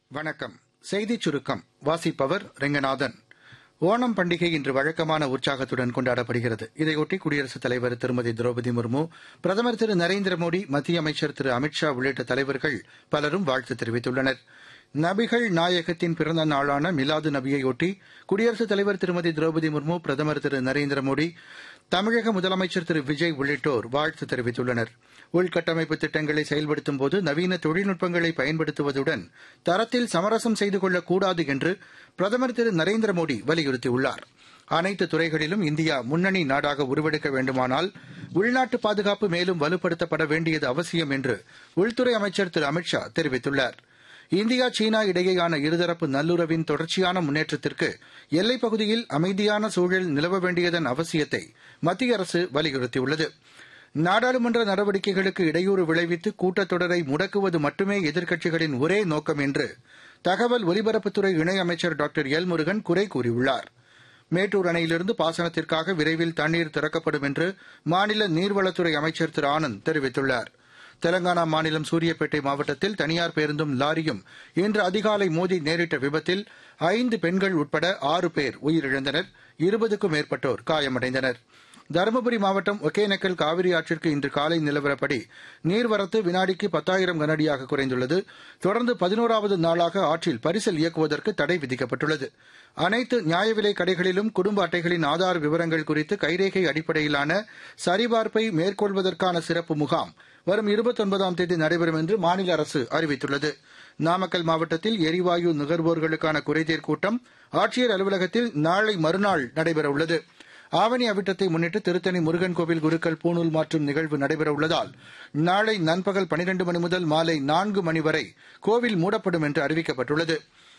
வணக்கம் செய்திச் சுருக்கம் வாசிப்பவர் ரெங்கநாதன் ஓணம் பண்டிகை இன்று வழக்கமான உற்சாகத்துடன் கொண்டாடப்படுகிறது இதையொட்டி குடியரசுத் தலைவர் திருமதி திரௌபதி முர்மு பிரதமர் திரு நரேந்திர மோடி மத்திய அமைச்சர் திரு அமித்ஷா உள்ளிட்ட தலைவர்கள் பலரும் வாழ்த்து தெரிவித்துள்ளனர் நபிகள் நாயகத்தின் பிறந்த நாளான மிலாது நபியையொட்டி குடியரசுத் தலைவர் திருமதி திரௌபதி முர்மு பிரதமர் திரு நரேந்திர மோடி தமிழக முதலமைச்சர் திரு விஜய் உள்ளிட்டோர் வாழ்த்து தெரிவித்துள்ளனர் உள்கட்டமைப்பு திட்டங்களை செயல்படுத்தும் போது நவீன தொழில்நுட்பங்களை பயன்படுத்துவதுடன் தரத்தில் சமரசம் செய்து கொள்ளக்கூடாது என்று பிரதமர் திரு நரேந்திர மோடி வலியுறுத்தியுள்ளார் அனைத்து துறைகளிலும் இந்தியா முன்னணி நாடாக உருவெடுக்க வேண்டுமானால் உள்நாட்டு பாதுகாப்பு மேலும் வலுப்படுத்தப்பட வேண்டியது அவசியம் என்று உள்துறை அமைச்சர் திரு அமித்ஷா தெரிவித்துள்ளார் இந்தியா சீனா இடையேயான இருதரப்பு நல்லுறவின் தொடர்ச்சியான முன்னேற்றத்திற்கு எல்லைப் பகுதியில் அமைதியான சூழல் நிலவ வேண்டியதன் அவசியத்தை மத்திய அரசு வலியுறுத்தியுள்ளது நாடாளுமன்ற நடவடிக்கைகளுக்கு இடையூறு விளைவித்து கூட்டத்தொடரை முடக்குவது மட்டுமே எதிர்க்கட்சிகளின் ஒரே நோக்கம் என்று தகவல் ஒலிபரப்புத்துறை இணையமைச்சர் டாக்டர் எல் முருகன் குறை கூறியுள்ளார் மேட்டூர் அணையிலிருந்து பாசனத்திற்காக விரைவில் தண்ணீர் திறக்கப்படும் என்று மாநில நீர்வளத்துறை அமைச்சர் திரு ஆனந்த் தெரிவித்துள்ளார் தெலங்கானா மாநிலம் சூரியப்பேட்டை மாவட்டத்தில் தனியார் பேருந்தும் லாரியும் இன்று அதிகாலை மோதி நேரிட்ட விபத்தில் ஐந்து பெண்கள் உட்பட ஆறு பேர் உயிரிழந்தனர் இருபதுக்கும் மேற்பட்டோர் காயமடைந்தனர் தருமபுரி மாவட்டம் ஒகேனக்கல் காவிரி ஆற்றிற்கு இன்று காலை நிலவரப்படி நீர்வரத்து வினாடிக்கு பத்தாயிரம் கனஅடியாக குறைந்துள்ளது தொடர்ந்து பதினோராவது நாளாக ஆற்றில் பரிசல் இயக்குவதற்கு தடை விதிக்கப்பட்டுள்ளது அனைத்து நியாய விலைக் கடைகளிலும் குடும்ப அட்டைகளின் ஆதார் விவரங்கள் குறித்து கைரேகை அடிப்படையிலான சரிபார்ப்பை மேற்கொள்வதற்கான சிறப்பு முகாம் வரும் இருபத்தொன்பதாம் தேதி நடைபெறும் என்று மாநில அரசு அறிவித்துள்ளது நாமக்கல் மாவட்டத்தில் எரிவாயு நுகர்வோர்களுக்கான குறைதீர் கூட்டம் ஆட்சியர் அலுவலகத்தில் நாளை மறுநாள் நடைபெறவுள்ளது ஆவணி அவிட்டத்தை முன்னிட்டு திருத்தணி முருகன் கோவில் குருக்கள் பூணூல் மாற்றும் நிகழ்வு நடைபெறவுள்ளதால் நாளை நண்பகல் பனிரண்டு மணி முதல் மாலை நான்கு மணி வரை கோவில் மூடப்படும் என்று அறிவிக்கப்பட்டுள்ளது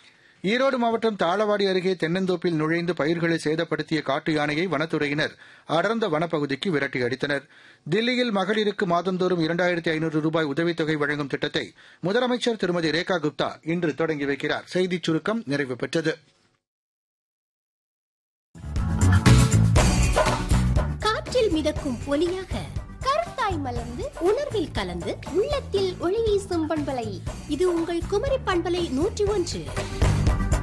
ஈரோடு மாவட்டம் தாளவாடி அருகே தென்னந்தோப்பில் நுழைந்து பயிர்களை சேதப்படுத்திய காட்டு யானையை வனத்துறையினர் அடர்ந்த வனப்பகுதிக்கு விரட்டி அடித்தனர் தில்லியில் மகளிருக்கு மாதந்தோறும் இரண்டாயிரத்தி ஐநூறு ரூபாய் உதவித்தொகை வழங்கும் திட்டத்தை முதலமைச்சர் திருமதி ரேகா குப்தா இன்று தொடங்கி வைக்கிறார் செய்திச் சுருக்கம் நிறைவு பெற்றது காற்றில் மிதக்கும் ஒலியாக கருத்தாய் மலர்ந்து உணர்வில் கலந்து உள்ளத்தில் ஒளி வீசும் பண்பலை இது உங்கள் குமரி பண்பலை நூற்றி ஒன்று